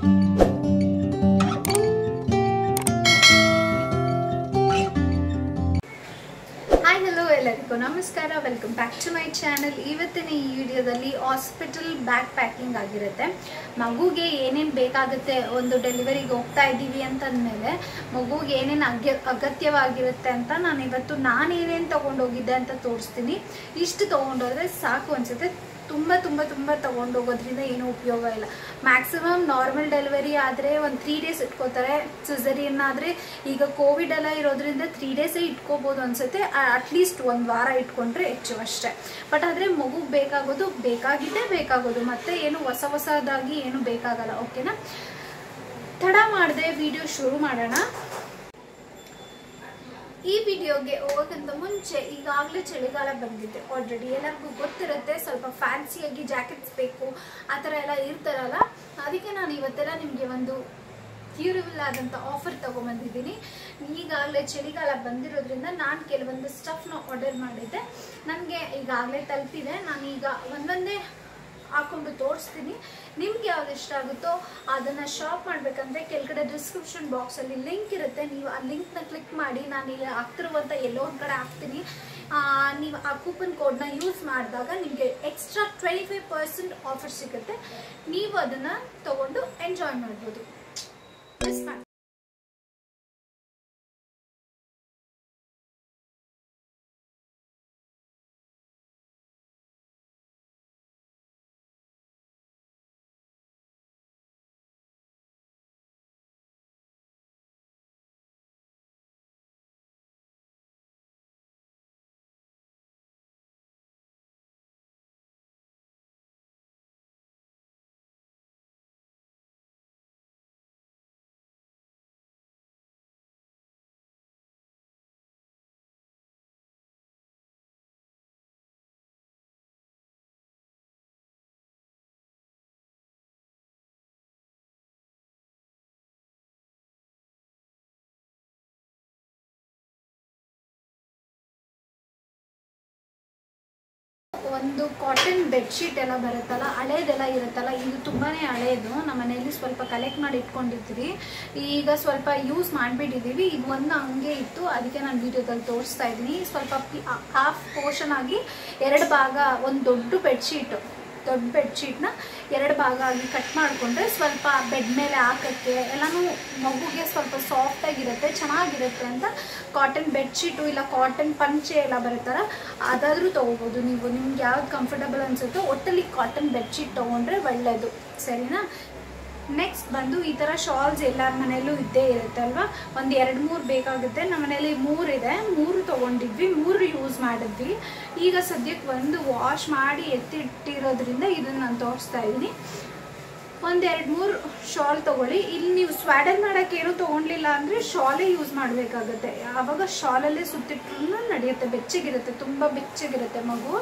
hi hello ಎಲ್ಲರಿಗೂ ನಮಸ್ಕಾರ welcome back to my channel ಇವತ್ತಿನ ಈ ವಿಡಿಯೋದಲ್ಲಿ ಹಾಸ್ಪಿಟಲ್ ಬ್ಯಾಗ್ ಪ್ಯಾಕಿಂಗ್ ಆಗಿರುತ್ತೆ ಮಗುಗೆ ಏನೇನು ಬೇಕಾಗುತ್ತೆ ಒಂದು ಡೆಲಿವರಿಗೆ ಹೋಗ್ತಾ ಇದ್ದೀವಿ ಅಂತಂದಮೇಲೆ ಮಗುಗೆ ಏನೇನು ಅಗ್ಯ ಅಗತ್ಯವಾಗಿರುತ್ತೆ ಅಂತ ನಾನು ಇವತ್ತು ನಾನು ಏನೇನು ತೊಗೊಂಡೋಗಿದ್ದೆ ಅಂತ ತೋರಿಸ್ತೀನಿ ಇಷ್ಟು ತೊಗೊಂಡೋದ್ರೆ ಸಾಕು ಅನ್ಸುತ್ತೆ ತುಂಬ ತುಂಬ ತುಂಬ ತೊಗೊಂಡೋಗೋದ್ರಿಂದ ಏನೂ ಉಪಯೋಗ ಇಲ್ಲ ಮ್ಯಾಕ್ಸಿಮಮ್ ನಾರ್ಮಲ್ ಡೆಲಿವರಿ ಆದರೆ ಒಂದು ತ್ರೀ ಡೇಸ್ ಇಟ್ಕೋತಾರೆ ಸಿಸರಿಯನ್ ಆದರೆ ಈಗ ಕೋವಿಡ್ ಎಲ್ಲ ಇರೋದ್ರಿಂದ ತ್ರೀ ಡೇಸೇ ಇಟ್ಕೋಬೋದು ಅನ್ಸುತ್ತೆ ಅಟ್ಲೀಸ್ಟ್ ಒಂದು ವಾರ ಇಟ್ಕೊಂಡ್ರೆ ಹೆಚ್ಚು ಅಷ್ಟೇ ಬಟ್ ಆದರೆ ಮಗುಗೆ ಬೇಕಾಗೋದು ಬೇಕಾಗಿದ್ದೇ ಬೇಕಾಗೋದು ಮತ್ತೆ ಏನು ಹೊಸ ಹೊಸದಾಗಿ ಏನು ಬೇಕಾಗಲ್ಲ ಓಕೆನಾ ತಡ ಮಾಡದೆ ವಿಡಿಯೋ ಶುರು ಮಾಡೋಣ ಈ ವಿಡಿಯೋಗೆ ಹೋಗೋಕ್ಕಿಂತ ಮುಂಚೆ ಈಗಾಗಲೇ ಚಳಿಗಾಲ ಬಂದಿದೆ ಆಲ್ರೆಡಿ ಎಲ್ಲರಿಗೂ ಗೊತ್ತಿರುತ್ತೆ ಸ್ವಲ್ಪ ಫ್ಯಾನ್ಸಿಯಾಗಿ ಜಾಕೆಟ್ಸ್ ಬೇಕು ಆ ಥರ ಎಲ್ಲ ಇರ್ತಾರಲ್ಲ ಅದಕ್ಕೆ ನಾನು ಇವತ್ತೆಲ್ಲ ನಿಮಗೆ ಒಂದು ಡ್ಯೂರಬಲ್ ಆದಂಥ ಆಫರ್ ತೊಗೊಂಬಂದಿದ್ದೀನಿ ಈಗಾಗಲೇ ಚಳಿಗಾಲ ಬಂದಿರೋದ್ರಿಂದ ನಾನು ಕೆಲವೊಂದು ಸ್ಟಫ್ನ ಆರ್ಡರ್ ಮಾಡಿದ್ದೆ ನನಗೆ ಈಗಾಗಲೇ ತಲುಪಿದೆ ನಾನೀಗ ಒಂದೊಂದೇ ಹಾಕೊಂಡು ತೋರಿಸ್ತೀನಿ ನಿಮ್ಗೆ ಯಾವ್ದು ಇಷ್ಟ ಆಗುತ್ತೋ ಅದನ್ನು ಶಾಪ್ ಮಾಡಬೇಕಂದ್ರೆ ಕೆಳಗಡೆ ಡಿಸ್ಕ್ರಿಪ್ಷನ್ ಬಾಕ್ಸಲ್ಲಿ ಲಿಂಕ್ ಇರುತ್ತೆ ನೀವು ಆ ಲಿಂಕ್ನ ಕ್ಲಿಕ್ ಮಾಡಿ ನಾನು ಇಲ್ಲಿ ಹಾಕ್ತಿರುವಂಥ ಎಲ್ಲೋ ಒಂದು ಕಡೆ ಹಾಕ್ತೀನಿ ಆ, ನೀವು ಆ ಕೂಪನ್ ಕೋಡ್ನ ಯೂಸ್ ಮಾಡಿದಾಗ ನಿಮಗೆ extra twenty five percent offer ಸಿಗುತ್ತೆ ನೀವು ಅದನ್ನು ತಗೊಂಡು ಎಂಜಾಯ್ ಮಾಡ್ಬೋದು ಮಿಸ್ ಮಾಡಿ ಒಂದು ಕಾಟನ್ ಬೆಡ್ಶೀಟ್ ಎಲ್ಲ ಬರುತ್ತಲ್ಲ ಹಳೇದೆಲ್ಲ ಇರುತ್ತಲ್ಲ ಇದು ತುಂಬಾನೇ ಹಳೇದು ನಮ್ಮ ಮನೆಯಲ್ಲಿ ಸ್ವಲ್ಪ ಕಲೆಕ್ಟ್ ಮಾಡಿ ಇಟ್ಕೊಂಡಿರ್ತೀವಿ ಈಗ ಸ್ವಲ್ಪ ಯೂಸ್ ಮಾಡಿಬಿಟ್ಟಿದ್ದೀವಿ ಇದು ಒಂದು ಹಂಗೆ ಇತ್ತು ಅದಕ್ಕೆ ನಾನು ವಿಡಿಯೋದಲ್ಲಿ ತೋರಿಸ್ತಾ ಇದ್ದೀನಿ ಸ್ವಲ್ಪ ಹಾಫ್ ಪೋರ್ಷನ್ ಆಗಿ ಎರಡು ಭಾಗ ಒಂದು ದೊಡ್ಡ ಬೆಡ್ಶೀಟು ದೊಡ್ಡ ಬೆಡ್ಶೀಟ್ನ ಎರಡು ಭಾಗ ಆಗಿ ಕಟ್ ಮಾಡಿಕೊಂಡ್ರೆ ಸ್ವಲ್ಪ ಬೆಡ್ ಮೇಲೆ ಹಾಕೋಕ್ಕೆ ಎಲ್ಲನೂ ಮಗುಗೆ ಸ್ವಲ್ಪ ಸಾಫ್ಟಾಗಿರುತ್ತೆ ಚೆನ್ನಾಗಿರುತ್ತೆ ಅಂತ ಕಾಟನ್ ಬೆಡ್ಶೀಟು ಇಲ್ಲ ಕಾಟನ್ ಪಂಚೆ ಎಲ್ಲ ಬರುತ್ತಲ್ಲ ಅದಾದರೂ ತೊಗೋಬೋದು ನೀವು ನಿಮ್ಗೆ ಯಾವ್ದು ಕಂಫರ್ಟಬಲ್ ಅನಿಸುತ್ತೋ ಒಟ್ಟಲ್ಲಿ ಕಾಟನ್ ಬೆಡ್ಶೀಟ್ ತೊಗೊಂಡ್ರೆ ಒಳ್ಳೆಯದು ಸರಿನಾ ನೆಕ್ಸ್ಟ್ ಬಂದು ಈ ಥರ ಶಾಲ್ಸ್ ಎಲ್ಲರ ಮನೆಯಲ್ಲೂ ಇದ್ದೇ ಇರುತ್ತೆ ಅಲ್ವಾ ಒಂದು ಎರಡು ಮೂರು ಬೇಕಾಗುತ್ತೆ ನಮ್ಮ ಮನೇಲಿ ಮೂರಿದೆ ಮೂರು ತೊಗೊಂಡಿದ್ವಿ ಮೂರು ಯೂಸ್ ಮಾಡಿದ್ವಿ ಈಗ ಸದ್ಯಕ್ಕೆ ಒಂದು ವಾಶ್ ಮಾಡಿ ಎತ್ತಿಟ್ಟಿರೋದ್ರಿಂದ ಇದನ್ನು ನಾನು ತೋರಿಸ್ತಾ ಇದ್ದೀನಿ ಒಂದು ಎರಡು ಮೂರು ಶಾಲ್ ತೊಗೊಳ್ಳಿ ಇಲ್ಲಿ ನೀವು ಸ್ವ್ಯಾಡಲ್ ಮಾಡೋಕ್ಕೆ ಏನೂ ತೊಗೊಂಡಿಲ್ಲ ಅಂದರೆ ಶಾಲೇ ಯೂಸ್ ಮಾಡಬೇಕಾಗುತ್ತೆ ಆವಾಗ ಶಾಲಲ್ಲೇ ಸುತ್ತಿಟ್ರೂ ನಡೆಯುತ್ತೆ ಬೆಚ್ಚಗಿರುತ್ತೆ ತುಂಬ ಬೆಚ್ಚಗಿರುತ್ತೆ ಮಗು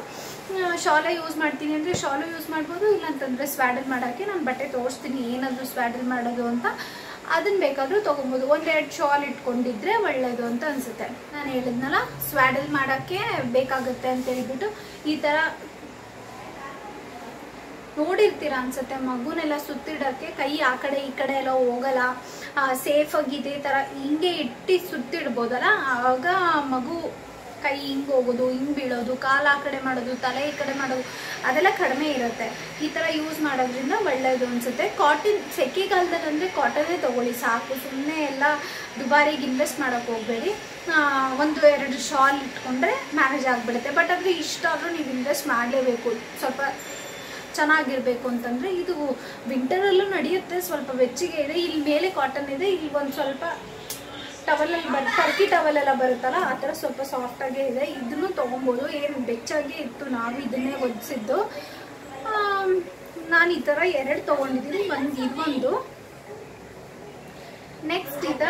ಶಾಲೆ ಯೂಸ್ ಮಾಡ್ತೀನಿ ಅಂದರೆ ಶಾಲು ಯೂಸ್ ಮಾಡ್ಬೋದು ಇಲ್ಲಾಂತಂದರೆ ಸ್ವ್ಯಾಡಲ್ ಮಾಡೋಕ್ಕೆ ನಾನು ಬಟ್ಟೆ ತೋರಿಸ್ತೀನಿ ಏನಾದರೂ ಸ್ವ್ಯಾಡಲ್ ಮಾಡೋದು ಅಂತ ಅದನ್ನ ಬೇಕಾದರೂ ತೊಗೊಬೋದು ಒಂದೆರಡು ಶಾಲ್ ಇಟ್ಕೊಂಡಿದ್ರೆ ಒಳ್ಳೆಯದು ಅಂತ ಅನಿಸುತ್ತೆ ನಾನು ಹೇಳಿದ್ನಲ್ಲ ಸ್ವ್ಯಾಡಲ್ ಮಾಡೋಕ್ಕೆ ಬೇಕಾಗುತ್ತೆ ಅಂತ ಹೇಳ್ಬಿಟ್ಟು ಈ ಥರ ನೋಡಿರ್ತೀರ ಅನ್ಸುತ್ತೆ ಮಗುನೆಲ್ಲ ಸುತ್ತಿಡೋಕ್ಕೆ ಕೈ ಆ ಕಡೆ ಈ ಕಡೆ ಎಲ್ಲ ಹೋಗಲ್ಲ ಸೇಫ್ ಆಗಿ ಇದೇ ಥರ ಹಿಂಗೆ ಇಟ್ಟು ಸುತ್ತಿಡ್ಬೋದಲ್ಲ ಆವಾಗ ಮಗು ಕೈ ಹಿಂಗೆ ಹೋಗೋದು ಹಿಂಗೆ ಬೀಳೋದು ಕಾಲು ಆ ಕಡೆ ಮಾಡೋದು ತಲೆ ಈ ಕಡೆ ಮಾಡೋದು ಅದೆಲ್ಲ ಕಡಿಮೆ ಇರುತ್ತೆ ಈ ಥರ ಯೂಸ್ ಮಾಡೋದ್ರಿಂದ ಒಳ್ಳೆಯದು ಅನಿಸುತ್ತೆ ಕಾಟನ್ ಸೆಕೆಗಾಲದಲ್ಲಿ ಅಂದರೆ ಕಾಟನ್ನೇ ತೊಗೊಳ್ಳಿ ಸಾಕು ಸುಮ್ಮನೆ ಎಲ್ಲ ದುಬಾರಿಗೆ ಇನ್ವೆಸ್ಟ್ ಮಾಡೋಕ್ಕೆ ಹೋಗಬೇಡಿ ಒಂದು ಎರಡು ಶಾಲ್ ಇಟ್ಕೊಂಡ್ರೆ ಮ್ಯಾನೇಜ್ ಆಗಿಬಿಡುತ್ತೆ ಬಟ್ ಆದರೆ ಇಷ್ಟಾದರೂ ನೀವು ಇನ್ವೆಸ್ಟ್ ಮಾಡಲೇಬೇಕು ಸ್ವಲ್ಪ ಚೆನ್ನಾಗಿರಬೇಕು ಅಂತಂದರೆ ಇದು ವಿಂಟರಲ್ಲೂ ನಡೆಯುತ್ತೆ ಸ್ವಲ್ಪ ಬೆಚ್ಚಗೆ ಇದೆ ಇಲ್ಲಿ ಮೇಲೆ ಕಾಟನ್ ಇದೆ ಇಲ್ಲಿ ಒಂದು ಸ್ವಲ್ಪ ಟವಲಲ್ಲಿ ಬರ್ ಟರ್ಕಿ ಟವಲ್ ಎಲ್ಲ ಬರುತ್ತಲ್ಲ ಆ ಥರ ಸ್ವಲ್ಪ ಸಾಫ್ಟಾಗೇ ಇದೆ ಇದನ್ನು ತೊಗೊಬೋದು ಏನು ಬೆಚ್ಚಾಗಿ ಇತ್ತು ನಾವು ಇದನ್ನೇ ಒದಿಸಿದ್ದು ನಾನು ಈ ಥರ ಎರಡು ತೊಗೊಂಡಿದ್ದೀನಿ ಒಂದು ಇನ್ನೊಂದು ನೆಕ್ಸ್ಟ್ ಇದ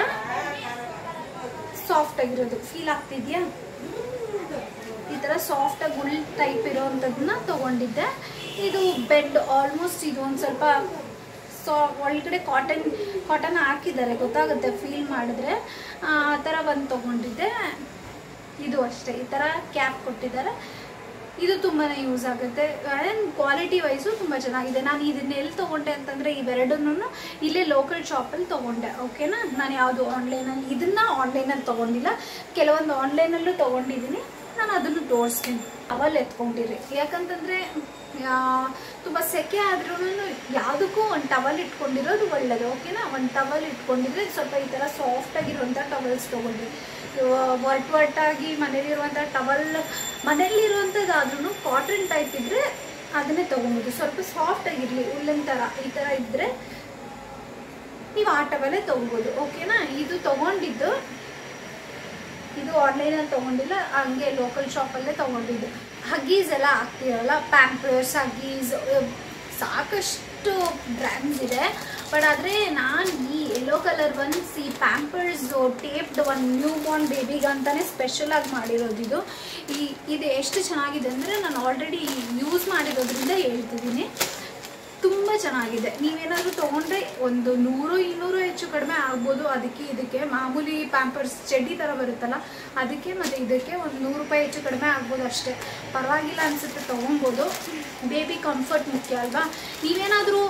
ಸಾಫ್ಟ್ ಆಗಿರೋದು ಫೀಲ್ ಆಗ್ತಿದ್ಯಾ ಈ ಥರ ಸಾಫ್ಟಾಗಿ ಉಳ್ ಟೈಪ್ ಇರೋವಂಥದ್ದನ್ನ ತೊಗೊಂಡಿದ್ದೆ ಇದು ಬೆಡ್ ಆಲ್ಮೋಸ್ಟ್ ಇದು ಒಂದು ಸ್ವಲ್ಪ ಸೊ ಒಳಗಡೆ ಕಾಟನ್ ಕಾಟನ್ ಹಾಕಿದ್ದಾರೆ ಗೊತ್ತಾಗುತ್ತೆ ಫೀಲ್ ಮಾಡಿದ್ರೆ ಆ ಥರ ಒಂದು ತೊಗೊಂಡಿದ್ದೆ ಇದು ಅಷ್ಟೇ ಈ ಥರ ಕ್ಯಾಪ್ ಕೊಟ್ಟಿದ್ದಾರೆ ಇದು ತುಂಬಾ ಯೂಸ್ ಆಗುತ್ತೆ ಆ್ಯಂಡ್ ಕ್ವಾಲಿಟಿ ವೈಸು ತುಂಬ ಚೆನ್ನಾಗಿದೆ ನಾನು ಇದನ್ನ ಎಲ್ಲಿ ತೊಗೊಂಡೆ ಅಂತಂದರೆ ಇವೆರಡನ್ನೂ ಇಲ್ಲೇ ಲೋಕಲ್ ಶಾಪಲ್ಲಿ ತೊಗೊಂಡೆ ಓಕೆನಾ ನಾನು ಯಾವುದು ಆನ್ಲೈನಲ್ಲಿ ಇದನ್ನ ಆನ್ಲೈನಲ್ಲಿ ತೊಗೊಂಡಿಲ್ಲ ಕೆಲವೊಂದು ಆನ್ಲೈನಲ್ಲೂ ತೊಗೊಂಡಿದ್ದೀನಿ ನಾನು ಅದನ್ನು ತೋರಿಸ್ತೀನಿ ಅವಲ್ ಎತ್ಕೊಂಡಿರಿ ಯಾಕಂತಂದರೆ ತುಂಬ ಸೆಕೆ ಆದ್ರೂ ಯಾವುದಕ್ಕೂ ಒಂದು ಟವಲ್ ಇಟ್ಕೊಂಡಿರೋದು ಒಳ್ಳೆಯದು ಓಕೆನಾ ಒಂದು ಟವಲ್ ಇಟ್ಕೊಂಡಿದ್ರೆ ಸ್ವಲ್ಪ ಈ ಥರ ಸಾಫ್ಟ್ ಆಗಿರುವಂಥ ಟವಲ್ಸ್ ತೊಗೊಂಡ್ರಿ ವರ್ಟ್ ವರ್ಟಾಗಿ ಮನೇಲಿರುವಂಥ ಟವಲ್ ಮನೇಲಿರುವಂಥದ್ದಾದ್ರೂ ಕಾಟನ್ ಟೈಪ್ ಇದ್ದರೆ ಅದನ್ನೇ ತೊಗೊಬೋದು ಸ್ವಲ್ಪ ಸಾಫ್ಟ್ ಆಗಿರಲಿ ಉಲ್ಲನ್ ಥರ ಈ ಥರ ಇದ್ದರೆ ನೀವು ಆ ಟವಲ್ಲೇ ತೊಗೋಬೋದು ಓಕೆನಾ ಇದು ತೊಗೊಂಡಿದ್ದು ಇದು ಆನ್ಲೈನಲ್ಲಿ ತೊಗೊಂಡಿಲ್ಲ ಹಂಗೆ ಲೋಕಲ್ ಶಾಪಲ್ಲೇ ತೊಗೊಂಡಿದ್ದು ಹಗ್ಗೀಸ್ ಎಲ್ಲ ಹಾಕ್ತಿರಲ್ಲ ಪ್ಯಾಂಪರ್ಸ್ ಹಗ್ಗೀಸ್ ಸಾಕಷ್ಟು ಬ್ರ್ಯಾಂಡ್ಸ್ ಇದೆ ಬಟ್ ಆದರೆ ನಾನು ಈ ಯೆಲ್ಲೋ ಕಲರ್ ಒನ್ಸ್ ಈ ಪ್ಯಾಂಪರ್ಸ್ ಟೇಪ್ಡ್ ಒಂದು ನ್ಯೂ ಬಾರ್ನ್ ಬೇಬಿಗೆ ಅಂತಲೇ ಸ್ಪೆಷಲಾಗಿ ಮಾಡಿರೋದು ಇದು ಈ ಇದು ಎಷ್ಟು ಚೆನ್ನಾಗಿದೆ ಅಂದರೆ ನಾನು ಆಲ್ರೆಡಿ ಯೂಸ್ ಮಾಡಿರೋದ್ರಿಂದ ಹೇಳ್ತಿದ್ದೀನಿ ತುಂಬ ಚೆನ್ನಾಗಿದೆ ನೀವೇನಾದರೂ ತೊಗೊಂಡ್ರೆ ಒಂದು ನೂರು ಇನ್ನೂರು ಹೆಚ್ಚು ಕಡಿಮೆ ಆಗ್ಬೋದು ಅದಕ್ಕೆ ಇದಕ್ಕೆ ಮಾಮೂಲಿ ಪ್ಯಾಂಪರ್ಸ್ ಚಡ್ಡಿ ಥರ ಬರುತ್ತಲ್ಲ ಅದಕ್ಕೆ ಮತ್ತು ಇದಕ್ಕೆ ಒಂದು ನೂರು ರೂಪಾಯಿ ಹೆಚ್ಚು ಕಡಿಮೆ ಆಗ್ಬೋದು ಅಷ್ಟೇ ಪರವಾಗಿಲ್ಲ ಅನಿಸುತ್ತೆ ತೊಗೊಬೋದು ಬೇಬಿ ಕಂಫರ್ಟ್ ಮುಖ್ಯ ಅಲ್ವಾ ನೀವೇನಾದರೂ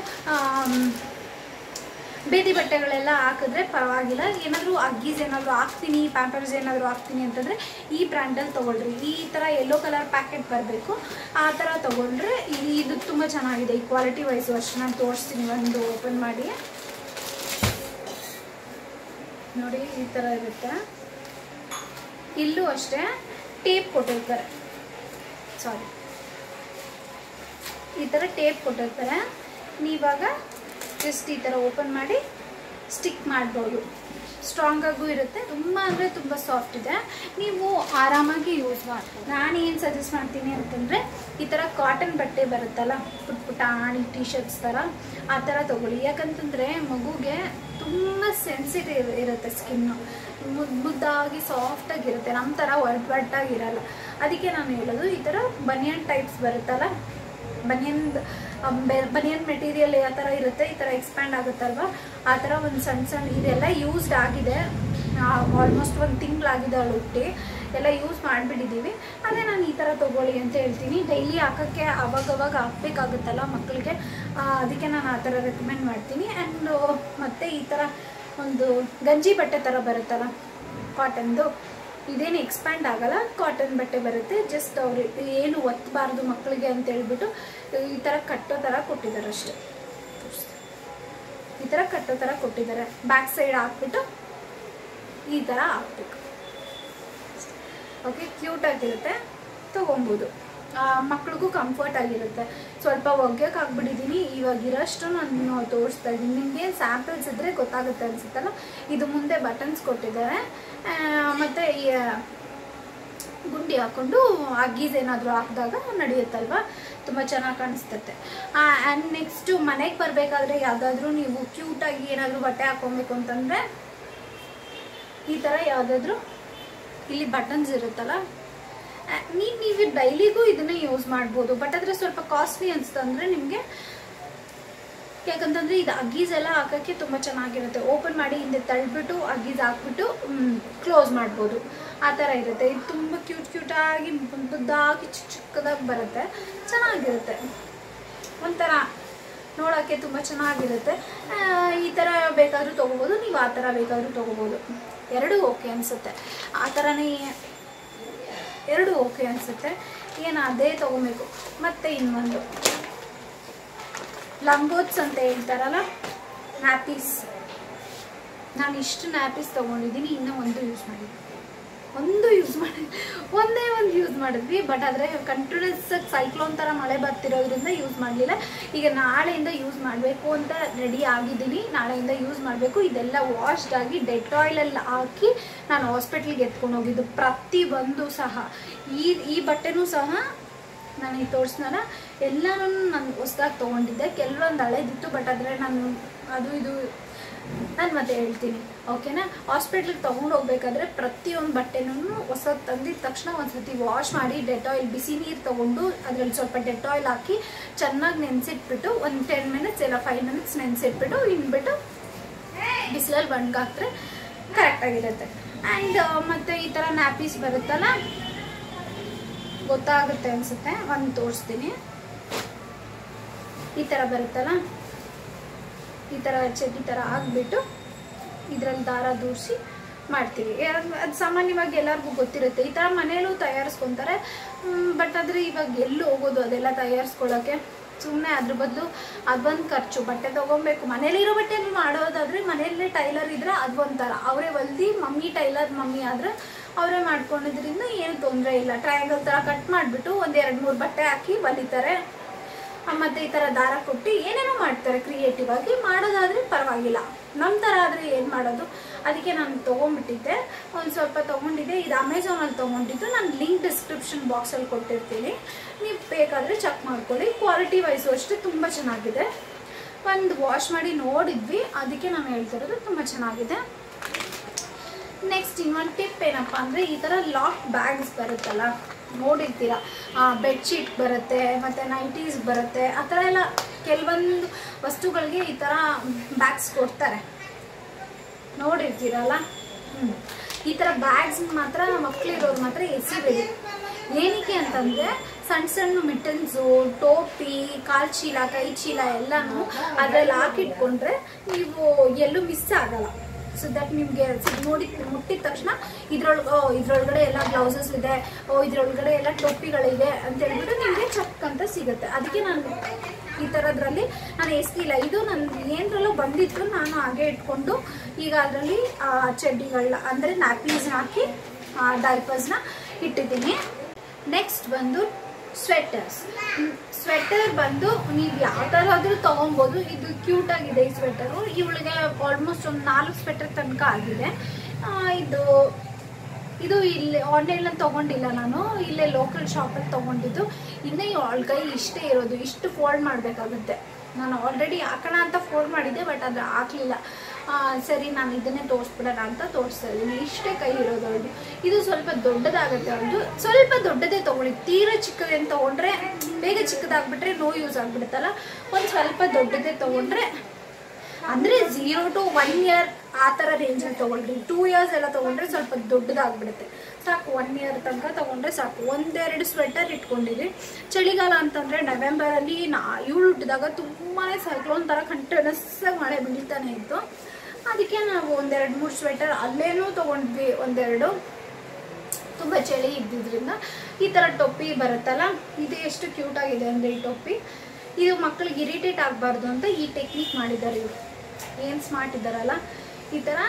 ಬೇದಿ ಬಟ್ಟೆಗಳೆಲ್ಲ ಹಾಕಿದ್ರೆ ಪರವಾಗಿಲ್ಲ ಏನಾದರೂ ಅಗ್ಗೀಸ್ ಏನಾದರೂ ಹಾಕ್ತೀನಿ ಪ್ಯಾಂಪರ್ಸ್ ಏನಾದರೂ ಹಾಕ್ತೀನಿ ಅಂತಂದರೆ ಈ ಬ್ರ್ಯಾಂಡಲ್ಲಿ ತೊಗೊಳ್ರಿ ಈ ಥರ ಯೆಲ್ಲೋ ಕಲರ್ ಪ್ಯಾಕೆಟ್ ಬರಬೇಕು ಆ ಥರ ತೊಗೊಂಡ್ರೆ ಇದು ಇದು ತುಂಬ ಚೆನ್ನಾಗಿದೆ ಈ ಕ್ವಾಲಿಟಿ ವೈಸು ಅಷ್ಟು ನಾನು ತೋರಿಸ್ತೀನಿ ಒಂದು ಓಪನ್ ಮಾಡಿ ನೋಡಿ ಈ ಥರ ಇರುತ್ತೆ ಇಲ್ಲೂ ಅಷ್ಟೇ ಟೇಪ್ ಕೊಟ್ಟಿರ್ತಾರೆ ಸಾರಿ ಈ ಥರ ಟೇಪ್ ಕೊಟ್ಟಿರ್ತಾರೆ ನೀವಾಗ ಜಸ್ಟ್ ಈ ಥರ ಓಪನ್ ಮಾಡಿ ಸ್ಟಿಕ್ ಮಾಡ್ಬೋದು ಸ್ಟ್ರಾಂಗ್ ಆಗೂ ಇರುತ್ತೆ ತುಂಬ ಅಂದರೆ ತುಂಬ ಸಾಫ್ಟ್ ಇದೆ ನೀವು ಆರಾಮಾಗಿ ಯೂಸ್ ಮಾಡ್ಬೋದು ನಾನು ಏನು ಸಜೆಸ್ಟ್ ಮಾಡ್ತೀನಿ ಅಂತಂದರೆ ಈ ಥರ ಕಾಟನ್ ಬಟ್ಟೆ ಬರುತ್ತಲ್ಲ ಪುಟ್ ಪುಟ್ಟ ಆಣಿ ಟಿ ಶರ್ಟ್ಸ್ ಥರ ಆ ಥರ ತೊಗೊಳ್ಳಿ ಯಾಕಂತಂದರೆ ಮಗುಗೆ ತುಂಬ ಸೆನ್ಸಿಟಿವ್ ಇರುತ್ತೆ ಸ್ಕಿನ್ನು ಮುದ್ದು ಮುದ್ದಾಗಿ ಸಾಫ್ಟಾಗಿರುತ್ತೆ ನಮ್ಮ ಥರ ಒರ್ಟ್ ಒರ್ಟಾಗಿರಲ್ಲ ಅದಕ್ಕೆ ನಾನು ಹೇಳೋದು ಈ ಥರ ಬನಿಯನ್ ಟೈಪ್ಸ್ ಬರುತ್ತಲ್ಲ ಬನಿಯನ್ ಬನಿಯನ್ ಮೆಟೀರಿಯಲ್ ಯಾವ ಥರ ಇರುತ್ತೆ ಈ ಥರ ಎಕ್ಸ್ಪ್ಯಾಂಡ್ ಆಗುತ್ತಲ್ವ ಆ ಥರ ಒಂದು ಸಣ್ಣ ಸಣ್ಣ ಇದೆಲ್ಲ ಯೂಸ್ಡ್ ಆಗಿದೆ ಆಲ್ಮೋಸ್ಟ್ ಒಂದು ತಿಂಗಳಾಗಿದೆ ಅವಳು ಹುಟ್ಟಿ ಎಲ್ಲ ಯೂಸ್ ಮಾಡಿಬಿಟ್ಟಿದ್ದೀವಿ ಅದೇ ನಾನು ಈ ಥರ ತೊಗೊಳ್ಳಿ ಅಂತ ಹೇಳ್ತೀನಿ ಡೈಲಿ ಹಾಕೋಕ್ಕೆ ಅವಾಗವಾಗ ಹಾಕ್ಬೇಕಾಗುತ್ತಲ್ಲ ಮಕ್ಕಳಿಗೆ ಅದಕ್ಕೆ ನಾನು ಆ ಥರ ರೆಕಮೆಂಡ್ ಮಾಡ್ತೀನಿ ಆ್ಯಂಡ್ ಮತ್ತು ಈ ಥರ ಒಂದು ಗಂಜಿ ಬಟ್ಟೆ ಥರ ಬರುತ್ತಲ್ಲ ಕಾಟನ್ದು ಇದೇನು ಎಕ್ಸ್ಪ್ಯಾಂಡ್ ಆಗಲ್ಲ ಕಾಟನ್ ಬಟ್ಟೆ ಬರುತ್ತೆ ಜಸ್ಟ್ ಅವ್ರು ಏನು ಒತ್ತಬಾರ್ದು ಮಕ್ಕಳಿಗೆ ಅಂತ ಹೇಳ್ಬಿಟ್ಟು ಈ ಥರ ಕಟ್ಟೋ ಥರ ಕೊಟ್ಟಿದ್ದಾರೆ ಅಷ್ಟೆ ಈ ಥರ ಕಟ್ಟೋ ಥರ ಕೊಟ್ಟಿದ್ದಾರೆ ಬ್ಯಾಕ್ ಸೈಡ್ ಹಾಕ್ಬಿಟ್ಟು ಈ ಥರ ಹಾಕ್ಬೇಕು ಓಕೆ ಕ್ಯೂಟ್ ಆಗಿರುತ್ತೆ ತೊಗೊಬೋದು ಮಕ್ಳಿಗೂ ಕಂಫರ್ಟ್ ಆಗಿರುತ್ತೆ ಸ್ವಲ್ಪ ಒಗ್ಯಕ್ಕೆ ಹಾಕ್ಬಿಟ್ಟಿದ್ದೀನಿ ಇವಾಗ ಇರೋಷ್ಟು ನಾನು ತೋರಿಸ್ತಾ ಇದ್ದೀನಿ ನಿಮಗೆ ಸ್ಯಾಂಪಲ್ಸ್ ಇದ್ದರೆ ಗೊತ್ತಾಗುತ್ತೆ ಅನ್ಸುತ್ತಲ್ಲ ಇದು ಮುಂದೆ ಬಟನ್ಸ್ ಕೊಟ್ಟಿದ್ದಾರೆ ಮತ್ತು ಗುಂಡಿ ಹಾಕ್ಕೊಂಡು ಅಗ್ಗೀಸ್ ಏನಾದರೂ ಹಾಕಿದಾಗ ನಡೆಯುತ್ತಲ್ವ ತುಂಬ ಚೆನ್ನಾಗಿ ಕಾಣಿಸ್ತತೆ ಆ್ಯಂಡ್ ನೆಕ್ಸ್ಟು ಮನೆಗೆ ಬರಬೇಕಾದ್ರೆ ಯಾವುದಾದ್ರೂ ನೀವು ಕ್ಯೂಟಾಗಿ ಏನಾದರೂ ಬಟ್ಟೆ ಹಾಕ್ಕೊಬೇಕು ಅಂತಂದರೆ ಈ ಥರ ಯಾವುದಾದ್ರೂ ಇಲ್ಲಿ ಬಟನ್ಸ್ ಇರುತ್ತಲ್ಲ ನೀವು ನೀವು ಡೈಲಿಗೂ ಇದನ್ನೇ ಯೂಸ್ ಮಾಡ್ಬೋದು ಬಟ್ ಆದರೆ ಸ್ವಲ್ಪ ಕಾಸ್ಟ್ಲಿ ಅನಿಸ್ತಂದ್ರೆ ನಿಮಗೆ ಯಾಕಂತಂದ್ರೆ ಇದು ಅಗ್ಗೀಸ್ ಎಲ್ಲ ಹಾಕೋಕ್ಕೆ ತುಂಬ ಚೆನ್ನಾಗಿರುತ್ತೆ ಓಪನ್ ಮಾಡಿ ಹಿಂದೆ ತಳ್ಬಿಟ್ಟು ಅಗ್ಗೀಸ್ ಹಾಕ್ಬಿಟ್ಟು ಕ್ಲೋಸ್ ಮಾಡ್ಬೋದು ಆ ಥರ ಇರುತ್ತೆ ಇದು ತುಂಬ ಕ್ಯೂಟ್ ಕ್ಯೂಟಾಗಿ ಮುದ್ದಾಗಿ ಚಿಕ್ಕ ಚಿಕ್ಕದಾಗಿ ಬರುತ್ತೆ ಚೆನ್ನಾಗಿರುತ್ತೆ ಒಂಥರ ನೋಡೋಕ್ಕೆ ತುಂಬ ಚೆನ್ನಾಗಿರುತ್ತೆ ಈ ಥರ ಬೇಕಾದರೂ ತೊಗೋಬೋದು ನೀವು ಆ ಥರ ಬೇಕಾದರೂ ತೊಗೋಬೋದು ಎರಡೂ ಓಕೆ ಅನಿಸುತ್ತೆ ಆ ಥರನೇ ಎರಡು ಓಕೆ ಅನಿಸುತ್ತೆ ಏನು ಅದೇ ತೊಗೋಬೇಕು ಮತ್ತು ಇನ್ನೊಂದು ಲಂಗೋಟ್ಸ್ ಅಂತ ಹೇಳ್ತಾರಲ್ಲ ನ್ಯಾಪೀಸ್ ನಾನು ಇಷ್ಟು ನ್ಯಾಪೀಸ್ ತೊಗೊಂಡಿದ್ದೀನಿ ಇನ್ನೂ ಒಂದು ಯೂಸ್ ಮಾಡಿದ್ದೀನಿ ಒಂದು ಯೂಸ್ ಮಾಡಿ ಒಂದೇ ಒಂದು ಯೂಸ್ ಮಾಡಿದ್ವಿ ಬಟ್ ಆದರೆ ಕಂಟಿನ್ಯೂಸ್ ಸೈಕ್ಲೋನ್ ಥರ ಮಳೆ ಬರ್ತಿರೋದ್ರಿಂದ ಯೂಸ್ ಮಾಡಲಿಲ್ಲ ಈಗ ನಾಳೆಯಿಂದ ಯೂಸ್ ಮಾಡಬೇಕು ಅಂತ ರೆಡಿ ಆಗಿದ್ದೀನಿ ನಾಳೆಯಿಂದ ಯೂಸ್ ಮಾಡಬೇಕು ಇದೆಲ್ಲ ವಾಶ್ಡ್ ಆಗಿ ಡೆಟಾಯ್ಲಲ್ಲಿ ಹಾಕಿ ನಾನು ಹಾಸ್ಪಿಟ್ಲಿಗೆ ಎತ್ಕೊಂಡು ಹೋಗಿದ್ದು ಪ್ರತಿ ಒಂದು ಸಹ ಈ ಈ ಬಟ್ಟೆನೂ ಸಹ ನಾನು ಈಗ ತೋರಿಸ್ನಲ್ಲ ಎಲ್ಲನೂ ನಾನು ಹೊಸ್ದಾಗಿ ತೊಗೊಂಡಿದ್ದೆ ಕೆಲವೊಂದು ಹಳೇದಿತ್ತು ಬಟ್ ಆದರೆ ನಾನು ಅದು ಇದು ನಾನು ಮತ್ತೆ ಹೇಳ್ತೀನಿ ಓಕೆನಾ ಹಾಸ್ಪಿಟ್ಲಿಗೆ ತೊಗೊಂಡು ಹೋಗ್ಬೇಕಾದ್ರೆ ಪ್ರತಿಯೊಂದು ಬಟ್ಟೆನೂ ಹೊಸದು ತಂದಿದ ತಕ್ಷಣ ಒಂದು ಸತಿ ವಾಶ್ ಮಾಡಿ ಡೆಟಾಯಿಲ್ ಬಿಸಿ ನೀರು ತೊಗೊಂಡು ಅದರಲ್ಲಿ ಸ್ವಲ್ಪ ಡೆಟಾಯಿಲ್ ಹಾಕಿ ಚೆನ್ನಾಗಿ ನೆನೆಸಿಟ್ಬಿಟ್ಟು ಒಂದು ಟೆನ್ ಮಿನಿಟ್ಸ್ ಇಲ್ಲ ಫೈವ್ ಮಿನಿಟ್ಸ್ ನೆನೆಸಿಟ್ಬಿಟ್ಟು ಇನ್ಬಿಟ್ಟು ಬಿಸಿಲಲ್ಲಿ ಒಣಗಾಕ್ರೆ ಕರೆಕ್ಟಾಗಿರುತ್ತೆ ಆ್ಯಂಡ್ ಮತ್ತು ಈ ಥರ ನ್ಯಾಪೀಸ್ ಬರುತ್ತಲ್ಲ ಗೊತ್ತಾಗುತ್ತೆ ಅನ್ಸುತ್ತೆ ಒಂದು ತೋರಿಸ್ತೀನಿ ಈ ಥರ ಬರುತ್ತಲ್ಲ ಈ ಥರ ಚಡ್ಡಿ ಥರ ಹಾಕ್ಬಿಟ್ಟು ಇದ್ರಲ್ಲಿ ದಾರ ದೂರಿಸಿ ಮಾಡ್ತೀವಿ ಅದು ಸಾಮಾನ್ಯವಾಗಿ ಎಲ್ಲರಿಗೂ ಗೊತ್ತಿರುತ್ತೆ ಈ ಥರ ಮನೇಲೂ ತಯಾರಿಸ್ಕೊತಾರೆ ಬಟ್ ಆದರೆ ಇವಾಗ ಎಲ್ಲಿ ಹೋಗೋದು ಅದೆಲ್ಲ ತಯಾರಿಸ್ಕೊಳ್ಳೋಕ್ಕೆ ಸುಮ್ಮನೆ ಅದ್ರ ಬದಲು ಅದೊಂದು ಖರ್ಚು ಬಟ್ಟೆ ತೊಗೊಬೇಕು ಮನೇಲಿರೋ ಬಟ್ಟೆ ಮಾಡೋದಾದ್ರೆ ಮನೆಯಲ್ಲೇ ಟೈಲರ್ ಇದ್ರೆ ಅದೊಂಥರ ಅವರೇ ಹೊಲ್ದಿ ಮಮ್ಮಿ ಟೈಲರ್ ಮಮ್ಮಿ ಆದ್ರೆ ಅವರೇ ಮಾಡ್ಕೊಂಡಿದ್ರಿಂದ ಏನು ತೊಂದರೆ ಇಲ್ಲ ಟ್ರಯಾಂಗಲ್ ಥರ ಕಟ್ ಮಾಡಿಬಿಟ್ಟು ಒಂದು ಎರಡು ಮೂರು ಬಟ್ಟೆ ಹಾಕಿ ಹೊಲಿತಾರೆ ಮತ್ತು ಈ ಥರ ದಾರ ಕೊಟ್ಟು ಏನೇನೋ ಮಾಡ್ತಾರೆ ಕ್ರಿಯೇಟಿವ್ ಆಗಿ ಮಾಡೋದಾದರೆ ಪರವಾಗಿಲ್ಲ ನಮ್ಮ ಥರ ಆದರೆ ಏನು ಮಾಡೋದು ಅದಕ್ಕೆ ನಾನು ತೊಗೊಂಡ್ಬಿಟ್ಟಿದ್ದೆ ಒಂದು ಸ್ವಲ್ಪ ತೊಗೊಂಡಿದ್ದೆ ಇದು ಅಮೆಝಾನಲ್ಲಿ ತೊಗೊಂಡಿದ್ದು ನಾನು ಲಿಂಕ್ ಡಿಸ್ಕ್ರಿಪ್ಷನ್ ಬಾಕ್ಸಲ್ಲಿ ಕೊಟ್ಟಿರ್ತೀನಿ ನೀವು ಬೇಕಾದರೆ ಚೆಕ್ ಮಾಡ್ಕೊಳ್ಳಿ ಕ್ವಾಲಿಟಿ ವೈಸು ಅಷ್ಟೇ ತುಂಬ ಚೆನ್ನಾಗಿದೆ ಒಂದು ವಾಶ್ ಮಾಡಿ ನೋಡಿದ್ವಿ ಅದಕ್ಕೆ ನಾನು ಹೇಳ್ತಿರೋದು ತುಂಬ ಚೆನ್ನಾಗಿದೆ ನೆಕ್ಸ್ಟ್ ಇನ್ನೊಂದು ಟಿಪ್ ಏನಪ್ಪ ಅಂದರೆ ಈ ಥರ ಲಾಕ್ ಬ್ಯಾಗ್ಸ್ ಬರುತ್ತಲ್ಲ ನೋಡಿರ್ತೀರ ಬೆಡ್ಶೀಟ್ ಬರುತ್ತೆ ಮತ್ತು ನೈಟೀಸ್ ಬರುತ್ತೆ ಆ ಥರ ಎಲ್ಲ ಕೆಲವೊಂದು ವಸ್ತುಗಳಿಗೆ ಈ ಥರ ಬ್ಯಾಗ್ಸ್ ಕೊಡ್ತಾರೆ ನೋಡಿರ್ತೀರಲ್ಲ ಹ್ಞೂ ಈ ಥರ ಬ್ಯಾಗ್ಸ್ ಮಾತ್ರ ಮಕ್ಕಳಿರೋರು ಮಾತ್ರ ಎಸಿಬೇಡಿ ಏನಕ್ಕೆ ಅಂತಂದರೆ ಸಣ್ಣ ಸಣ್ಣ ಮಿಟನ್ಸು ಟೋಪಿ ಕಾಲ್ ಚೀಲ ಕೈ ಚೀಲ ಎಲ್ಲನೂ ಅದ್ರಲ್ಲಿ ಹಾಕಿಟ್ಕೊಂಡ್ರೆ ನೀವು ಎಲ್ಲೂ ಮಿಸ್ ಆಗಲ್ಲ ಸೊ ದಟ್ ನಿಮಗೆ ನೋಡಿ ಮುಟ್ಟಿದ ತಕ್ಷಣ ಇದ್ರೊಳಗೆ ಓ ಇದ್ರೊಳಗಡೆ ಎಲ್ಲ ಗ್ಲೌಸಸ್ ಇದೆ ಓ ಇದ್ರೊಳಗಡೆ ಎಲ್ಲ ಟೊಪ್ಪಿಗಳಿದೆ ಅಂತ ಹೇಳ್ಬಿಟ್ಟು ನಿಮಗೆ ಚಕ್ ಅಂತ ಸಿಗುತ್ತೆ ಅದಕ್ಕೆ ನಾನು ಈ ಥರದ್ರಲ್ಲಿ ನಾನು ಎಸ್ತಿಲ್ಲ ಇದು ನನ್ನ ಏನರಲ್ಲೂ ಬಂದಿತ್ತು ನಾನು ಹಾಗೆ ಇಟ್ಕೊಂಡು ಈಗ ಅದರಲ್ಲಿ ಚಡ್ಡಿಗಳನ್ನ ಅಂದರೆ ನ್ಯಾಪೀಸ್ನ ಹಾಕಿ ಡೈಪರ್ಸ್ನ ಇಟ್ಟಿದ್ದೀನಿ ನೆಕ್ಸ್ಟ್ ಬಂದು ಸ್ವೆಟರ್ಸ್ ಸ್ವೆಟರ್ ಬಂದು ನೀವು ಯಾವ ಥರ ಆದರೂ ತೊಗೊಬೋದು ಇದು ಕ್ಯೂಟ್ ಆಗಿದೆ ಈ ಸ್ವೆಟರು ಇವಳಿಗೆ ಆಲ್ಮೋಸ್ಟ್ ಒಂದು ನಾಲ್ಕು ಸ್ವೆಟರ್ ತನಕ ಆಗಿದೆ ಆ, ಇದು ಇದು ಇಲ್ಲಿ ಆನ್ಲೈನಲ್ಲಿ ತೊಗೊಂಡಿಲ್ಲ ನಾನು ಇಲ್ಲೇ ಲೋಕಲ್ ಶಾಪಲ್ಲಿ ತೊಗೊಂಡಿದ್ದು ಇನ್ನೇ ಅವಳ ಕೈ ಇಷ್ಟೇ ಇರೋದು ಇಷ್ಟು ಫೋಲ್ಡ್ ಮಾಡಬೇಕಾಗುತ್ತೆ ನಾನು ಆಲ್ರೆಡಿ ಹಾಕೋಣ ಅಂತ ಫೋಲ್ಡ್ ಮಾಡಿದ್ದೆ ಬಟ್ ಅದು ಹಾಕಲಿಲ್ಲ ಸರಿ ನಾನು ಇದನ್ನೇ ತೋರಿಸ್ಬಿಡೋಣ ಅಂತ ತೋರಿಸ್ತಾ ಇದ್ದೀನಿ ಇಷ್ಟೇ ಕೈ ಇರೋದು ಅವಳು ಇದು ಸ್ವಲ್ಪ ದೊಡ್ಡದಾಗುತ್ತೆ ಅವಳು ಸ್ವಲ್ಪ ದೊಡ್ಡದೇ ತೊಗೊಳ್ಳಿ ತೀರಾ ಚಿಕ್ಕದೇನು ತೊಗೊಂಡ್ರೆ ಬೇಗ ಚಿಕ್ಕದಾಗ್ಬಿಟ್ರೆ ನೋ ಯೂಸ್ ಆಗಿಬಿಡುತ್ತಲ್ಲ ಒಂದು ಸ್ವಲ್ಪ ದೊಡ್ಡದೇ ತೊಗೊಂಡ್ರೆ ಅಂದರೆ ಝೀರೋ ಟು ಒನ್ ಇಯರ್ ಆ ಥರ ರೇಂಜಲ್ಲಿ ತೊಗೊಳ್ರಿ ಟೂ ಇಯರ್ಸ್ ಎಲ್ಲ ತೊಗೊಂಡ್ರೆ ಸ್ವಲ್ಪ ದೊಡ್ಡದಾಗ್ಬಿಡುತ್ತೆ ಸಾಕು ಒನ್ ಇಯರ್ ತನಕ ತೊಗೊಂಡ್ರೆ ಸಾಕು ಒಂದೆರಡು ಸ್ವೆಟರ್ ಇಟ್ಕೊಂಡಿದ್ವಿ ಚಳಿಗಾಲ ಅಂತಂದರೆ ನವೆಂಬರಲ್ಲಿ ನಾ ಇವಳು ಹುಟ್ಟಿದಾಗ ತುಂಬಾ ಸೈಕ್ಲೋನ್ ಥರ ಕಂಟಿನ್ಯೂಸ್ ಮಳೆ ಬೀಳ್ತಾನೆ ಇತ್ತು ಅದಕ್ಕೆ ನಾವು ಒಂದೆರಡು ಮೂರು ಸ್ವೆಟರ್ ಅಲ್ಲೇನೂ ತೊಗೊಂಡ್ವಿ ಒಂದೆರಡು ತುಂಬ ಚಳಿ ಇದ್ದಿದ್ರಿಂದ ಈ ಥರ ಟೊಪ್ಪಿ ಬರುತ್ತಲ್ಲ ಇದು ಎಷ್ಟು ಕ್ಯೂಟ್ ಆಗಿದೆ ಅಂದರೆ ಈ ಟೊಪ್ಪಿ ಇದು ಮಕ್ಕಳಿಗೆ ಇರಿಟೇಟ್ ಆಗಬಾರ್ದು ಅಂತ ಈ ಟೆಕ್ನಿಕ್ ಮಾಡಿದ್ದಾರೆ ಇವರು ಏನು ಸ್ಮಾರ್ಟ್ ಇದ್ದಾರಲ್ಲ ಈ ಥರ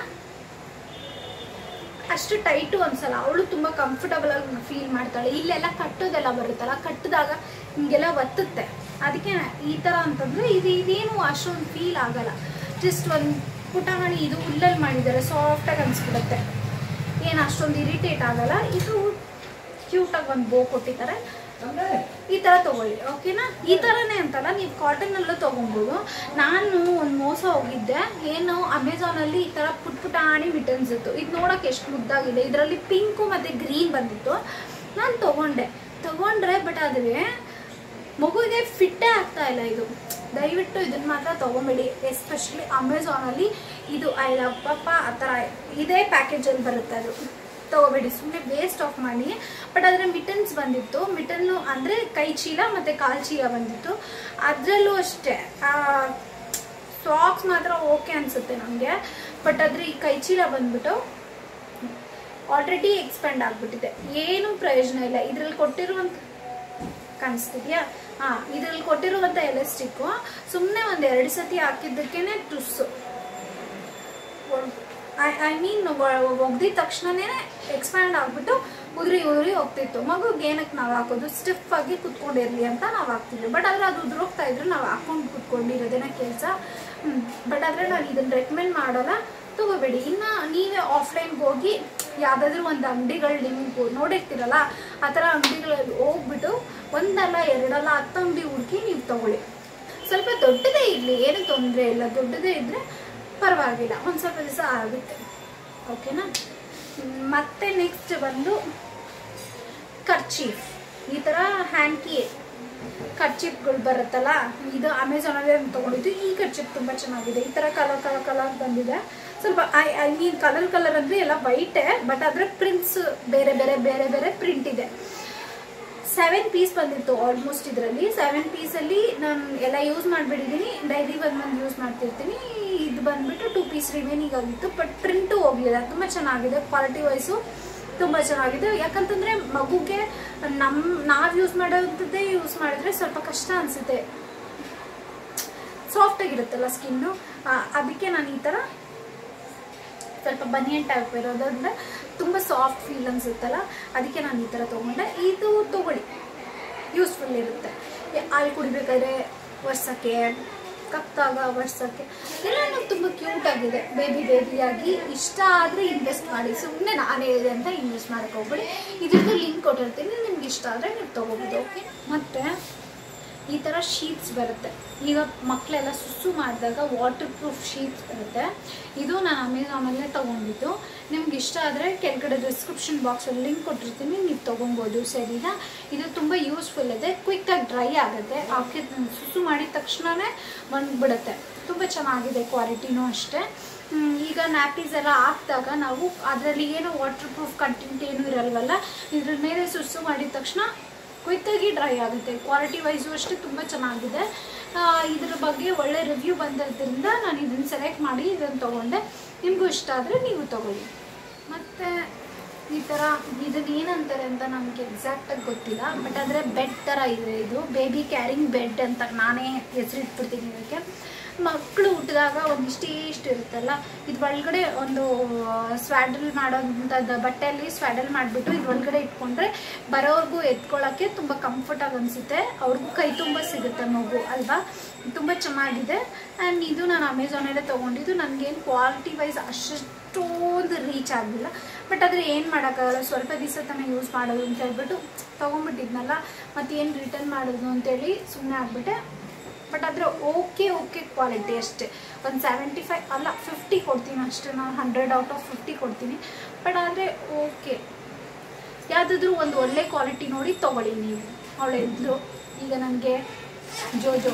ಅಷ್ಟು ಟೈಟು ಅನ್ಸಲ್ಲ ಅವಳು ತುಂಬ ಕಂಫರ್ಟಬಲ್ ಆಗಿ ಫೀಲ್ ಮಾಡ್ತಾಳೆ ಇಲ್ಲೆಲ್ಲ ಕಟ್ಟೋದೆಲ್ಲ ಬರುತ್ತಲ್ಲ ಕಟ್ಟಿದಾಗ ಹಿಂಗೆಲ್ಲ ಒತ್ತುತ್ತೆ ಅದಕ್ಕೆ ಈ ಥರ ಅಂತಂದರೆ ಇದು ಇದೇನು ಅಷ್ಟೊಂದು ಫೀಲ್ ಆಗಲ್ಲ ಜಸ್ಟ್ ಒಂದು ಪುಟಾಣಿ ಇದು ಹುಲ್ಲಲ್ಲಿ ಮಾಡಿದ್ದಾರೆ ಸಾಫ್ಟಾಗಿ ಅನಿಸ್ಬಿಡುತ್ತೆ ಏನು ಅಷ್ಟೊಂದು ಇರಿಟೇಟ್ ಆಗಲ್ಲ ಇದು ಕ್ಯೂಟಾಗಿ ಒಂದು ಬೋ ಕೊಟ್ಟಿದ್ದಾರೆ ಈ ಥರ ತಗೊಳ್ಳಿ ಓಕೆನಾ ಈ ಥರನೇ ಅಂತಲ್ಲ ನೀವು ಕಾಟನಲ್ಲೂ ತೊಗೊಬೋದು ನಾನು ಒಂದು ಮೋಸ ಹೋಗಿದ್ದೆ ಏನು ಅಮೆಝಾನಲ್ಲಿ ಈ ಥರ ಪುಟ್ ಪುಟಾಣಿ ಮಿಟನ್ಸ್ ಇತ್ತು ಇದು ನೋಡೋಕೆ ಎಷ್ಟು ಮುದ್ದಾಗಿದೆ ಇದರಲ್ಲಿ ಪಿಂಕು ಮತ್ತು ಗ್ರೀನ್ ಬಂದಿತ್ತು ನಾನು ತೊಗೊಂಡೆ ತೊಗೊಂಡ್ರೆ ಬಟ್ ಆದರೆ ಮಗುವಿಗೆ ಫಿಟ್ಟೇ ಆಗ್ತಾ ಇಲ್ಲ ಇದು ದಯವಿಟ್ಟು ಇದನ್ನ ಮಾತ್ರ ತೊಗೊಂಬೇಡಿ ಎಸ್ಪೆಷಲಿ ಅಮೆಝಾನಲ್ಲಿ ಇದು ಐ ಲವ್ ಪಪ್ಪ ಆ ಥರ ಇದೇ ಪ್ಯಾಕೇಜಲ್ಲಿ ಬರುತ್ತೆ ಅದು ತೊಗೋಬೇಡಿ ಸುಮ್ಮನೆ ವೇಸ್ಟ್ ಆಫ್ ಮಾಡಿ ಬಟ್ ಅದರ ಮಿಟನ್ಸ್ ಬಂದಿತ್ತು ಮಿಟನ್ನು ಅಂದರೆ ಕೈ ಚೀಲ ಮತ್ತು ಕಾಲು ಚೀಲ ಬಂದಿತ್ತು ಅದರಲ್ಲೂ ಅಷ್ಟೇ ಸಾಕ್ಸ್ ಮಾತ್ರ ಓಕೆ ಅನಿಸುತ್ತೆ ನನಗೆ ಬಟ್ ಅದ್ರ ಈ ಕೈ ಚೀಲ ಬಂದ್ಬಿಟ್ಟು ಆಲ್ರೆಡಿ ಎಕ್ಸ್ಪೆಂಡ್ ಆಗಿಬಿಟ್ಟಿದೆ ಏನೂ ಪ್ರಯೋಜನ ಇಲ್ಲ ಇದರಲ್ಲಿ ಕೊಟ್ಟಿರುವಂಥ ಕಾಣಿಸ್ತಿದ್ಯಾ ಹಾಂ ಇದರಲ್ಲಿ ಕೊಟ್ಟಿರುವಂಥ ಎಲಾಸ್ಟಿಕ್ಕು ಸುಮ್ಮನೆ ಒಂದು ಎರಡು ಸತಿ ಹಾಕಿದ್ದಕ್ಕೇ ಟುಸ್ಸು ಐ ಐ ಮೀನ್ ಒಗ್ದಿದ ತಕ್ಷಣನೇ ಎಕ್ಸ್ಪ್ಯಾಂಡ್ ಆಗಿಬಿಟ್ಟು ಉದುರಿ ಉದುರಿ ಹೋಗ್ತಿತ್ತು ಮಗುಗೆ ಏನಕ್ಕೆ ನಾವು ಹಾಕೋದು ಸ್ಟಿಫ್ ಆಗಿ ಕುತ್ಕೊಂಡಿರಲಿ ಅಂತ ನಾವು ಹಾಕ್ತಿದ್ವಿ ಬಟ್ ಆದರೆ ಅದು ಉದುರೋಗ್ತಾ ಇದ್ರೆ ನಾವು ಹಾಕೊಂಡು ಕುತ್ಕೊಂಡಿರೋದೇನ ಕೆಲಸ ಬಟ್ ಆದರೆ ನಾನು ಇದನ್ನು ರೆಕಮೆಂಡ್ ಮಾಡೋಲ್ಲ ತಗೋಬೇಡಿ ಇನ್ನು ನೀವೇ ಆಫ್ಲೈನ್ಗೆ ಹೋಗಿ ಯಾವುದಾದ್ರೂ ಒಂದು ಅಂಗಡಿಗಳು ನಿಮ್ಗೆ ನೋಡಿರ್ತೀರಲ್ಲ ಆ ಥರ ಅಂಗಡಿಗಳಲ್ಲಿ ಹೋಗ್ಬಿಟ್ಟು ಒಂದಲ್ಲ ಎರಡಲ್ಲ ಹತ್ತು ಅಂಗಡಿ ಹುಡುಕಿ ನೀವು ತಗೊಳ್ಳಿ ಸ್ವಲ್ಪ ದೊಡ್ಡದೇ ಇರಲಿ ಏನು ತೊಂದರೆ ಇಲ್ಲ ದೊಡ್ಡದೇ ಇದ್ದರೆ ಪರವಾಗಿಲ್ಲ ಒಂದು ಸ್ವಲ್ಪ ದಿವಸ ಆಗುತ್ತೆ ಓಕೆನಾ ಹ್ಮ್, ಮತ್ತೆ ನೆಕ್ಸ್ಟ್ ಬಂದು ಕರ್ಚೀಫ್ ಈ ಥರ ಹ್ಯಾಂಕಿ ಕರ್ಚೀಫ್ಗಳು ಬರುತ್ತಲ್ಲ ಇದು ಅಮೆಝಾನಲ್ಲಿ ತೊಗೊಂಡಿದ್ದು ಈ ಕರ್ಚೀಫ್ ತುಂಬ ಚೆನ್ನಾಗಿದೆ ಈ ಥರ ಕಲರ್ ಕಲರ್ ಕಲರ್ ಬಂದಿದೆ ಸ್ವಲ್ಪ I I mean colour colour ಅಂದರೆ ಎಲ್ಲ ವೈಟೇ ಬಟ್ ಅದರ ಪ್ರಿಂಟ್ಸ್ ಬೇರೆ ಬೇರೆ ಬೇರೆ ಬೇರೆ ಪ್ರಿಂಟ್ ಇದೆ ಸೆವೆನ್ ಪೀಸ್ ಬಂದಿತ್ತು ಆಲ್ಮೋಸ್ಟ್ ಇದರಲ್ಲಿ ಸೆವೆನ್ ಪೀಸಲ್ಲಿ ನಾನು ಎಲ್ಲ ಯೂಸ್ ಮಾಡಿಬಿಟ್ಟಿದ್ದೀನಿ ಡೈಲಿ ಒಂದು ಒಂದು ಯೂಸ್ ಮಾಡ್ತಿರ್ತೀನಿ ಇದು ಬಂದ್ಬಿಟ್ಟು ಟೂ ಪೀಸ್ ರಿಮೈನಿಂಗ್ ಆಗಿತ್ತು ಬಟ್ ಪ್ರಿಂಟು ಹೋಗಲಿಲ್ಲ ತುಂಬ ಚೆನ್ನಾಗಿದೆ ಕ್ವಾಲಿಟಿ ವೈಸು ತುಂಬ ಚೆನ್ನಾಗಿದೆ ಯಾಕಂತಂದರೆ ಮಗುಗೆ ನಮ್ಮ ನಾವು ಯೂಸ್ ಮಾಡೋಂಥದ್ದೇ ಯೂಸ್ ಮಾಡಿದ್ರೆ ಸ್ವಲ್ಪ ಕಷ್ಟ ಅನಿಸುತ್ತೆ ಸಾಫ್ಟ್ ಆಗಿರುತ್ತಲ್ಲ ಸ್ಕಿನ್ನು ಅದಕ್ಕೆ ನಾನು ಈ ಥರ ಸ್ವಲ್ಪ ಬನಿಯನ್ ಟೈಪ್ ಇರೋದ್ರಿಂದ ತುಂಬ ಸಾಫ್ಟ್ ಫೀಲ್ ಅನಿಸುತ್ತಲ್ಲ ಅದಕ್ಕೆ ನಾನು ಈ ಥರ ತೊಗೊಂಡೆ ಇದು ತೊಗೊಳ್ಳಿ ಯೂಸ್ಫುಲ್ ಇರುತ್ತೆ ಎ- ಹಾಲು ಕುಡಿಬೇಕಾದ್ರೆ ಒರ್ಸೋಕ್ಕೆ ಕಪ್ಪಾಗ ಒರ್ಸೋಕ್ಕೆ ಎಲ್ಲನೂ ತುಂಬ ಕ್ಯೂಟ್ ಆಗಿದೆ ಬೇಬಿ ಬೇಬಿಯಾಗಿ ಇಷ್ಟ ಆದರೆ ಇನ್ವೆಸ್ಟ್ ಮಾಡಿ ಸುಮ್ಮನೆ ನಾನು ಹೇಳಿದೆ ಅಂತ ಇನ್ವೆಸ್ಟ್ ಮಾಡಕ್ಕೆ ಹೋಗ್ಬೇಡಿ ಇದ್ರದ್ದು ಲಿಂಕ್ ಕೊಟ್ಟಿರ್ತೀನಿ ನಿಮ್ಗೆ ಇಷ್ಟ ಆದರೆ ನೀವು ತೊಗೋಬೋದು ಓಕೆ ಮತ್ತು ಈ ಥರ ಶೀಟ್ಸ್ ಬರುತ್ತೆ ಈಗ ಮಕ್ಕಳೆಲ್ಲ ಸುಸ್ಸು ಮಾಡಿದಾಗ ವಾಟರ್ ಪ್ರೂಫ್ ಶೀಟ್ಸ್ ಬರುತ್ತೆ ಇದು ನಾನು ಅಮೆಝಾನಲ್ಲೇ ತೊಗೊಂಡಿದ್ದು ನಿಮ್ಗೆ ಇಷ್ಟ ಆದರೆ ಕೆಳಗಡೆ ಡಿಸ್ಕ್ರಿಪ್ಷನ್ ಬಾಕ್ಸಲ್ಲಿ ಲಿಂಕ್ ಕೊಟ್ಟಿರ್ತೀನಿ ನೀವು ತೊಗೊಬೋದು ಸರಿನಾ ಇದು ತುಂಬ ಯೂಸ್ಫುಲ್ ಇದೆ ಕ್ವಿಕ್ಕಾಗಿ ಡ್ರೈ ಆಗುತ್ತೆ ಹಾಕಿ ಸುಸ್ಸು ಮಾಡಿದ ತಕ್ಷಣವೇ ಬಂದ್ಬಿಡುತ್ತೆ ತುಂಬ ಚೆನ್ನಾಗಿದೆ ಕ್ವಾಲಿಟಿನೂ ಅಷ್ಟೇ ಹ್ಮ್, ಈಗ ನ್ಯಾಪೀಸ್ ಎಲ್ಲ ಹಾಕಿದಾಗ ನಾವು ಅದರಲ್ಲಿ ಏನು ವಾಟರ್ ಪ್ರೂಫ್ ಕಂಟೆಂಟ್ ಏನೂ ಇರಲ್ವಲ್ಲ ಇದ್ರ ಮೇಲೆ ಸುಸ್ಸು ಮಾಡಿದ ತಕ್ಷಣ ಕ್ವಿಕ್ಕಾಗಿ ಡ್ರೈ ಆಗುತ್ತೆ ಕ್ವಾಲಿಟಿ ವೈಸು ಅಷ್ಟೇ ತುಂಬ ಚೆನ್ನಾಗಿದೆ ಆ, ಇದ್ರ ಬಗ್ಗೆ ಒಳ್ಳೆ ರಿವ್ಯೂ ಬಂದಿದ್ದರಿಂದ ನಾನು ಇದನ್ನು ಸೆಲೆಕ್ಟ್ ಮಾಡಿ ಇದನ್ನು ತೊಗೊಂಡೆ ನಿಮಗೂ ಇಷ್ಟ ಆದರೆ ನೀವು ತೊಗೊಳ್ಳಿ ಮತ್ತು ಈ ಥರ ಇದನ್ನ ಏನಂತಾರೆ ಅಂತ ನಮಗೆ ಎಕ್ಸಾಕ್ಟಾಗಿ ಗೊತ್ತಿಲ್ಲ ಬಟ್ ಆದರೆ ಬೆಡ್ ಥರ ಇದೆ ಇದು ಬೇಬಿ ಕ್ಯಾರಿಂಗ್ ಬೆಡ್ ಅಂತ ನಾನೇ ಹೆಸರಿಟ್ಬಿಡ್ತೀನಿ ಇದಕ್ಕೆ ಮಕ್ಕಳು ಹುಟ್ಟಿದಾಗ ಒಂದಿಷ್ಟೇ ಇಷ್ಟು ಇರುತ್ತಲ್ಲ ಇದು ಒಳಗಡೆ ಒಂದು ಸ್ವ್ಯಾಡಲ್ ಮಾಡೋಂಥದ್ದು ಬಟ್ಟೆಯಲ್ಲಿ ಸ್ವ್ಯಾಡಲ್ ಮಾಡಿಬಿಟ್ಟು ಇದು ಒಳಗಡೆ ಇಟ್ಕೊಂಡ್ರೆ ಬರೋರ್ಗೂ ಎತ್ಕೊಳ್ಳೋಕ್ಕೆ ತುಂಬ ಕಂಫರ್ಟಾಗಿ ಅನಿಸುತ್ತೆ ಅವ್ರಿಗೂ ಕೈ ತುಂಬ ಸಿಗುತ್ತೆ ಮಗು ಅಲ್ವಾ ತುಂಬ ಚೆನ್ನಾಗಿದೆ ಆ್ಯಂಡ್ ಇದು ನಾನು ಅಮೆಝಾನಲ್ಲೇ ತೊಗೊಂಡಿದ್ದು ನನಗೇನು ಕ್ವಾಲಿಟಿ ವೈಸ್ ಅಷ್ಟೊಂದು ರೀಚ್ ಆಗಲಿಲ್ಲ ಬಟ್ ಆದರೆ ಏನು ಮಾಡೋಕ್ಕಾಗಲ್ಲ ಸ್ವಲ್ಪ ದಿವಸ ತನಕ ಯೂಸ್ ಮಾಡೋದು ಅಂತ ಹೇಳ್ಬಿಟ್ಟು ತೊಗೊಂಡ್ಬಿಟ್ಟಿದ್ನಲ್ಲ ಮತ್ತು ಏನು ರಿಟರ್ನ್ ಮಾಡೋದು ಅಂತೇಳಿ ಸುಮ್ಮನೆ ಆಗಿಬಿಟ್ಟೆ ಬಟ್ ಆದರೆ ಓಕೆ ಓಕೆ ಕ್ವಾಲಿಟಿ ಅಷ್ಟೇ ಒಂದು ಸೆವೆಂಟಿ ಫೈವ್ ಅಲ್ಲ ಫಿಫ್ಟಿ ಕೊಡ್ತೀನಿ ಅಷ್ಟೇ ನಾನು ಹಂಡ್ರೆಡ್ ಔಟ್ ಆಫ್ ಫಿಫ್ಟಿ ಕೊಡ್ತೀನಿ ಬಟ್ ಆದರೆ ಓಕೆ ಯಾವುದಾದ್ರೂ ಒಂದು ಒಳ್ಳೆ ಕ್ವಾಲಿಟಿ ನೋಡಿ ತೊಗೊಳ್ಳಿ ನೀವು ಅವಳಿದ್ರು ಈಗ ನನಗೆ ಜೋಜೋ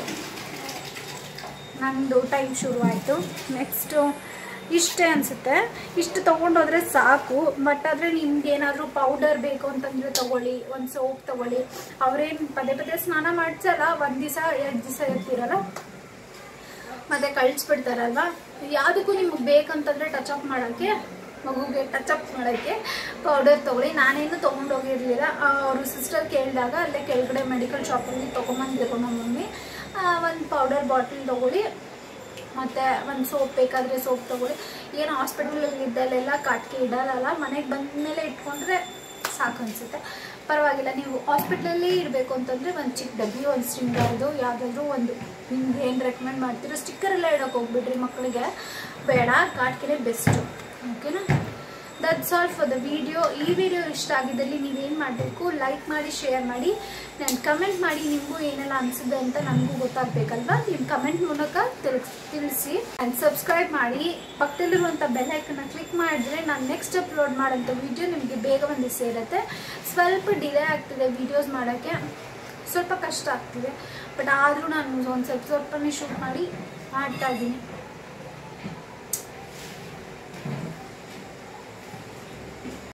ನಂದು ಟೈಮ್ ಶುರು ಆಯಿತು ನೆಕ್ಸ್ಟು ಇಷ್ಟೇ ಅನಿಸುತ್ತೆ ಇಷ್ಟು ತೊಗೊಂಡೋದ್ರೆ ಸಾಕು ಬಟ್ ಆದರೆ ನಿಮ್ಗೆ ಏನಾದರೂ ಪೌಡರ್ ಬೇಕು ಅಂತಂದರೆ ತೊಗೊಳ್ಳಿ ಒಂದು ಸೋಪ್ ತೊಗೊಳ್ಳಿ ಅವ್ರೇನು ಪದೇ ಪದೇ ಸ್ನಾನ ಮಾಡಿಸಲ್ಲ ಒಂದು ದಿವಸ ಎರಡು ದಿವಸ ಇರ್ತಿರಲ್ಲ ಮತ್ತೆ ಕಳಿಸ್ಬಿಡ್ತಾರಲ್ವ ಯಾವುದಕ್ಕೂ ನಿಮ್ಗೆ ಬೇಕಂತಂದರೆ ಟಚ್ ಅಪ್ ಮಾಡೋಕ್ಕೆ ಮಗುಗೆ ಟಚ್ ಅಪ್ ಮಾಡೋಕ್ಕೆ ಪೌಡರ್ ತೊಗೊಳ್ಳಿ ನಾನೇನು ತೊಗೊಂಡೋಗಿರಲಿಲ್ಲ ಅವರು ಸಿಸ್ಟರ್ ಕೇಳಿದಾಗ ಅಲ್ಲೇ ಕೆಳಗಡೆ ಮೆಡಿಕಲ್ ಶಾಪಲ್ಲಿ ತೊಗೊಂಬಂದಿದ್ರು ನಮ್ಮ ಮಮ್ಮಿ ಒಂದು ಪೌಡರ್ ಬಾಟಲ್ ತೊಗೊಳ್ಳಿ ಮತ್ತು ಒಂದು ಸೋಪ್ ಬೇಕಾದರೆ ಸೋಪ್ ತೊಗೊಳ್ಳಿ ಏನು ಹಾಸ್ಪಿಟಲಲ್ಲಿ ಇದ್ದಲ್ಲೆಲ್ಲ ಕಾಟಿಗೆ ಇಡಲ್ಲ ಮನೆಗೆ ಬಂದ ಮೇಲೆ ಇಟ್ಕೊಂಡ್ರೆ ಸಾಕು ಅನಿಸುತ್ತೆ ಪರವಾಗಿಲ್ಲ ನೀವು ಹಾಸ್ಪಿಟ್ಲಲ್ಲಿ ಇರಬೇಕು ಅಂತಂದರೆ ಒಂದು ಚಿಕ್ಕ ಡಬ್ಬಿ ಒಂದು ಸ್ಟ್ರಿಂಗರ್ದು ಯಾವುದಾದ್ರೂ ಒಂದು ನಿಮ್ಗೆ ಏನು ರೆಕಮೆಂಡ್ ಮಾಡ್ತೀರೋ ಸ್ಟಿಕ್ಕರೆಲ್ಲ ಇಡೋಕೆ ಹೋಗ್ಬಿಡ್ರಿ ಮಕ್ಕಳಿಗೆ ಬೇಡ ಕಾಟ್ಕೆನೆ ಬೆಸ್ಟು ಓಕೆನಾ that's all for the video ಈ ವಿಡಿಯೋ ಇಷ್ಟ ಆಗಿದ್ದಲ್ಲಿ ನೀವೇನು ಮಾಡಬೇಕು ಲೈಕ್ ಮಾಡಿ ಶೇರ್ ಮಾಡಿ ನಾನು ಕಮೆಂಟ್ ಮಾಡಿ ನಿಮಗೂ ಏನೆಲ್ಲ ಅನಿಸಿದೆ ಅಂತ ನನಗೂ ಗೊತ್ತಾಗಬೇಕಲ್ವಾ ನಿಮ್ಮ ಕಮೆಂಟ್ ಮೂಲಕ ತಿಳಿಸ್ ತಿಳಿಸಿ ಆ್ಯಂಡ್ ಸಬ್ಸ್ಕ್ರೈಬ್ ಮಾಡಿ ಪಕ್ಕದಲ್ಲಿರುವಂಥ ಬೆಲ್ ಐಕನ್ನ ಕ್ಲಿಕ್ ಮಾಡಿದ್ರೆ ನಾನು ನೆಕ್ಸ್ಟ್ ಅಪ್ಲೋಡ್ ಮಾಡೋಂಥ ವಿಡಿಯೋ ನಿಮಗೆ ಬೇಗ ಬಂದು ಸೇರುತ್ತೆ ಸ್ವಲ್ಪ ಡಿಲೇ ಆಗ್ತಿದೆ ವೀಡಿಯೋಸ್ ಮಾಡೋಕ್ಕೆ ಸ್ವಲ್ಪ ಕಷ್ಟ ಆಗ್ತಿದೆ ಬಟ್ ಆದರೂ ನಾನು ಒಂದು ಸ್ವಲ್ಪ ಸ್ವಲ್ಪನೇ ಶೂಟ್ ಮಾಡಿ ಮಾಡ್ತಾ ಇದ್ದೀನಿ